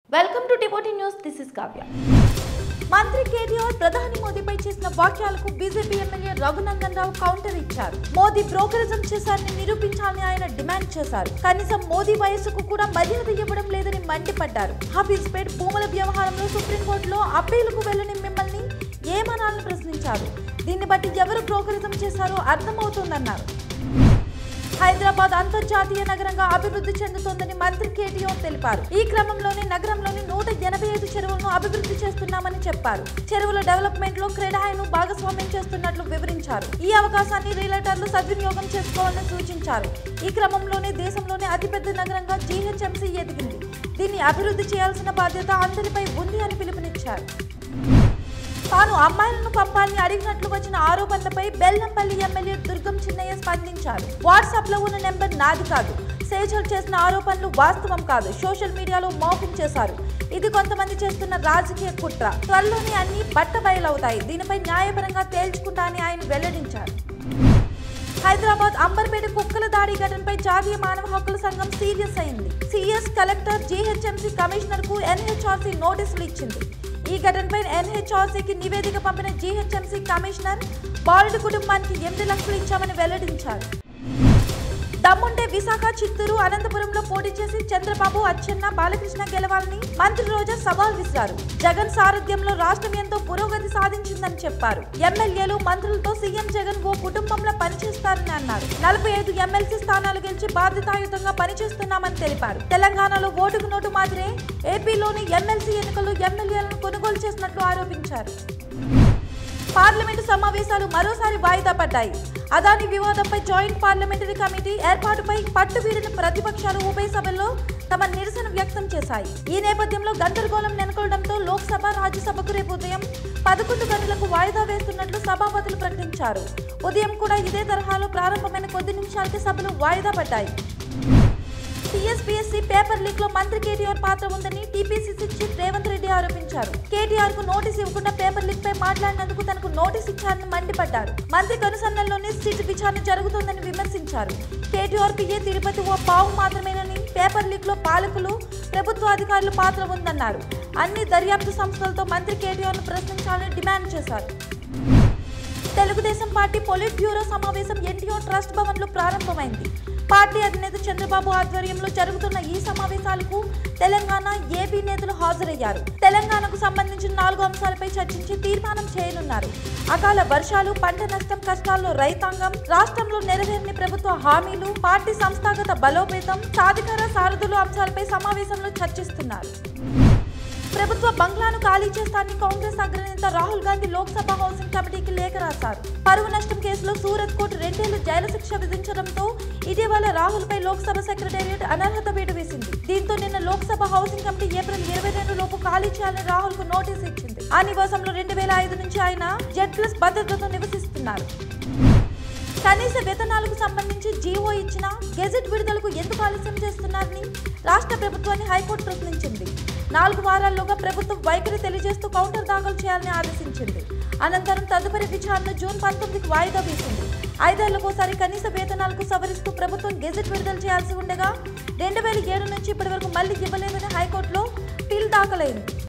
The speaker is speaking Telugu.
వెల్కమ్ టు టిపోటీ న్యూస్ దిస్ ఇస్ కావ్య మంత్రి కేటీఆర్ ప్రధాని మోదీపై చేసిన వ్యాఖ్యలకు BJP MLA Raghunandan Rao counter ఇచ్చారు మోదీ బ్రోకరిజం చేశారని నిరూపించాలని ఆయన డిమాండ్ చేశారు కనీసం మోదీ వయస్సుకు కూడా మర్యాద ఇవ్వడం లేదని మండిపడ్డారు హఫీజ్పేట్ భూముల వ్యవహారంలో సుప్రీంకోర్టులో అప్పీలుకు వెళ్లని మిమ్మల్ని ఏమనాలని ప్రశ్నించారు దీన్ని బట్టి ఎవరు బ్రోకరిజం చేశారో అర్థమవుతోందన్నారు హైదరాబాద్ అంతర్జాతీయ నగరంగా అభివృద్ధి చెందుతోందని మంత్రి కేటీఆర్ తెలిపారు ఈ క్రమంలోనే నగరంలోని నూట ఎనభై ఐదు చెరువులను అభివృద్ధి చేస్తున్నామని చెప్పారు చెరువుల డెవలప్మెంట్ లో క్రెడాయిను భాగస్వామ్యం చేస్తున్నట్లు వివరించారు ఈ అవకాశాన్ని రియల్టర్లు సద్వినియోగం చేసుకోవాలని సూచించారు ఈ క్రమంలోనే దేశంలోనే అతిపెద్ద నగరంగా జీహెచ్ఎంసీ ఎదిగింది దీన్ని అభివృద్ధి చేయాల్సిన బాధ్యత అందరిపై ఉంది అని పిలుపునిచ్చారు తాను అమ్మాయిలను పంపాలని అడిగినట్లు వచ్చిన ఆరోపణలపై బెల్లంపల్లి ఎమ్మెల్యే దుర్గం చిన్నయ్య స్పందించారు వాట్సాప్ లో ఉన్న నెంబర్ నాది కాదు సేజల్ చేసిన ఆరోపణలు వాస్తవం కాదు సోషల్ మీడియాలో మోపింగ్ చేశారు ఇది కొంతమంది చేస్తున్న రాజకీయ కుట్ర త్వరలోనే అన్ని బట్టబయలవుతాయి దీనిపై న్యాయపరంగా తేల్చుకుంటా అని ఆయన వెల్లడించారు హైదరాబాద్ అంబర్పేట కుక్కల దాడి ఘటనపై జాతీయ మానవ హక్కుల సంఘం సీరియస్ అయింది సిఎస్ కలెక్టర్ జీహెచ్ఎంసీ కమిషనర్ కు ఎన్హెచ్ఆర్సీ నోటీసులు ఇచ్చింది ఈ ఘటనపై ఎన్హెచ్ఆర్సీకి నివేదిక పంపిన జీహెచ్ఎంసీ కమిషనర్ బాలుడి కుటుంబానికి ఎనిమిది లక్షలు ఇచ్చామని వెల్లడించారు దమ్ముంటే విశాఖ చిత్తూరు అనంతపురంలో పోటీ చేసి చంద్రబాబు అచ్చెన్న బాలకృష్ణ గెలవాలని మంత్రి రోజా సవాల్ విసిరారు జగన్ సారథ్యంలో రాష్ట్రం ఎంతో పురోగతి సాధించిందని చెప్పారు ఎమ్మెల్యేలు మంత్రులతో సీఎం జగన్ ఓ కుటుంబంలో పనిచేస్తారని అన్నారు నలభై ఐదు ఎమ్మెల్సీ స్థానాలు గెలిచి బాధ్యతాయుతంగా పనిచేస్తున్నామని తెలిపారు తెలంగాణలో ఓటుకు నోటు మాదిరే ఏపీలోని ఎమ్మెల్సీ ఎన్నికల్లో ఎమ్మెల్యేలను కొనుగోలు చేసినట్లు ఆరోపించారు పార్లమెంటు సమావేశాలు మరోసారి వాయిదా పడ్డాయి అదాని వివాదంపై జాయింట్ పార్లమెంటరీ కమిటీ ఏర్పాటుపై పట్టువీడిన ప్రతిపక్షాలు ఉభయ సభల్లో తమ నిరసన వ్యక్తం చేశాయి ఈ నేపథ్యంలో గందరగోళం నెలకొల్వడంతో లోక్సభ రాజ్యసభకు రేపు ఉదయం పదకొండు గంటలకు వాయిదా వేస్తున్నట్లు సభాపతులు ప్రకటించారు ఉదయం కూడా ఇదే తరహాలో ప్రారంభమైన కొద్ది నిమిషాలకి సభలు వాయిదా పడ్డాయి టీఎస్పీఎస్సీ పేపర్ లీక్ లో మంత్రి కేటీఆర్ పాత్ర ఉందని టీపీసీసీ చీఫ్ రేవంత్ రెడ్డి ఆరోపించారు కేటీఆర్ కు నోటీస్ ఇవ్వకుండా పేపర్ లీక్ పై మాట్లాడినందుకు తనకు నోటీస్ ఇచ్చారని మండిపడ్డారు మంత్రి కనుసన్నల్లోనే సిట్ విచారణ జరుగుతోందని విమర్శించారు కేటీఆర్ పిఏ తిరుపతి ఓ పావు మాత్రమేనని పేపర్ లీక్ లో పాలకులు ప్రభుత్వ అధికారుల పాత్ర ఉందన్నారు అన్ని దర్యాప్తు సంస్థలతో మంత్రి కేటీఆర్ ను ప్రశ్నించాలని డిమాండ్ చేశారు తెలుగుదేశం పార్టీ పొలిట్ బ్యూరో సమావేశం ఎన్టీఆర్ ట్రస్ట్ భవన్ లో ప్రారంభమైంది పార్టీ అధినేత చంద్రబాబు ఆధ్వర్యంలో జరుగుతున్న ఈ సమావేశాలకు తెలంగాణ ఏపీ నేతలు హాజరయ్యారు తెలంగాణకు సంబంధించిన నాలుగు అంశాలపై చర్చించి తీర్మానం చేయనున్నారు అకాల వర్షాలు పంట నష్టం కష్టాల్లో రైతాంగం రాష్ట్రంలో నెరవేరని ప్రభుత్వ హామీలు పార్టీ సంస్థాగత బలోపేతం సాధికార సారథులు అంశాలపై సమావేశంలో చర్చిస్తున్నారు ప్రభుత్వ బంగ్లాను ఖాళీ చేస్తానని కాంగ్రెస్ అగ్రనేత రాహుల్ గాంధీ లోక్సభ హౌసింగ్ కమిటీకి లేఖ రాశారు పరువు నష్టం కేసులో సూరత్ కోర్టు రెండేళ్లు జైలు శిక్ష విధించడంతో ఇటీవల రాహుల్ పై లోక్సభ సెక్రటేరియట్ అనర్హత వేటు వేసింది దీంతో నిన్న లోక్సభ హౌసింగ్ కమిటీ ఏప్రిల్ ఇరవై రెండు లోపు ఖాళీ చేయాలని రాహుల్ కు నోటీస్ ఇచ్చింది ఆ నివాసంలో రెండు వేల ఐదు నుంచి ఆయన జెడ్ ప్లస్ భద్రతతో నివసిస్తున్నారు కనీస వేతనాలకు సంబంధించి జీవో ఇచ్చిన గెజెట్ విడుదలకు ఎందుకు ఆలస్యం చేస్తున్నారని రాష్ట్ర ప్రభుత్వాన్ని హైకోర్టు ప్రశ్నించింది నాలుగు వారాల్లోగా ప్రభుత్వం వైఖరి తెలియజేస్తూ కౌంటర్ దాఖలు చేయాలని ఆదేశించింది అనంతరం తదుపరి విచారణ జూన్ పంతొమ్మిదికి వాయిదా వేసింది ఐదేళ్లకోసారి కనీస వేతనాలకు సవరిస్తూ ప్రభుత్వం గెజెట్ విడుదల చేయాల్సి ఉండగా రెండు వేల ఏడు నుంచి ఇప్పటి వరకు మళ్లీ ఇవ్వలేదని హైకోర్టులో పిల్ దాఖలైంది